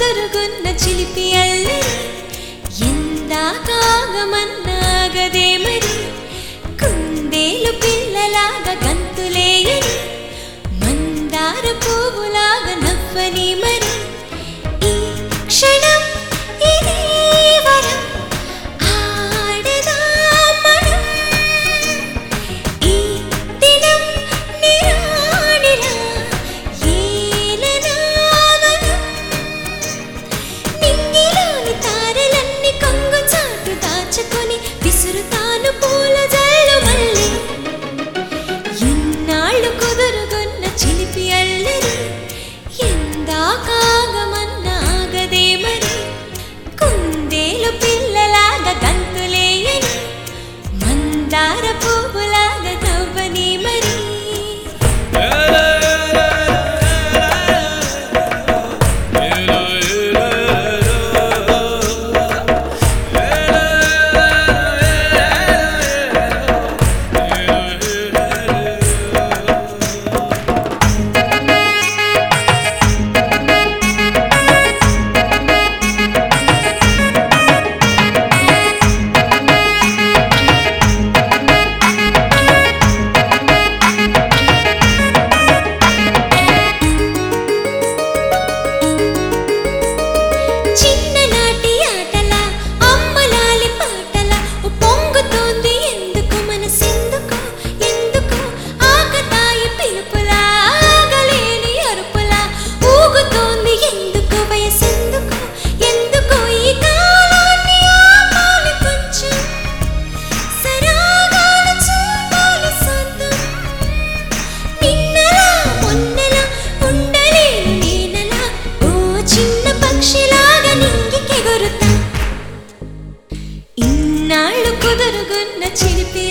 కుదురుగున్న చిలిపి అల్లి ఎందాకాగమన్నాగదే మరి కుందేలు పిల్లలాగా గంతులేయని మందార పువ్వులాగా నవ్వని మరి ఈ క్షణం ఇదే వరం ఆడదాం మనం ఈ దినం నిరాడిలా ఏలనావనం నింగిలోని తారలన్నీ కొంగు చాటు దాచుకొని విసురుతాను పూల జల్లు మళ్ళీ ఇన్నాళ్ళు కుదురుగున్న చిలిపి అల్లరి ఎందాకాగమన్నాగదే మరి కుందేలు పిల్లలాగా గంతులేయని మందార పువ్వులాగా నవ్వని మరి చిన్ననాటి ఆటల అమ్మలాలి పాటల పొంగుతోంది ఎందుకు మనసెందుకు ఎందుకు ఆకతాయి పిలుపులా ఆగలేని అరుపులా ఊగుతోంది ఎందుకు వయసెందుకు ఎందుకు ఈ కాలాన్ని ఆపాలి కొంచెం సరాగాలు చూపాలి సొంతం నిన్నలా మొన్నలా ఉండలేను నేనలా ఓ చిన్న పక్షిలాగా నింగికెగురుతా ఇన్నాళ్ళు కుదురుగున్న చిలిపి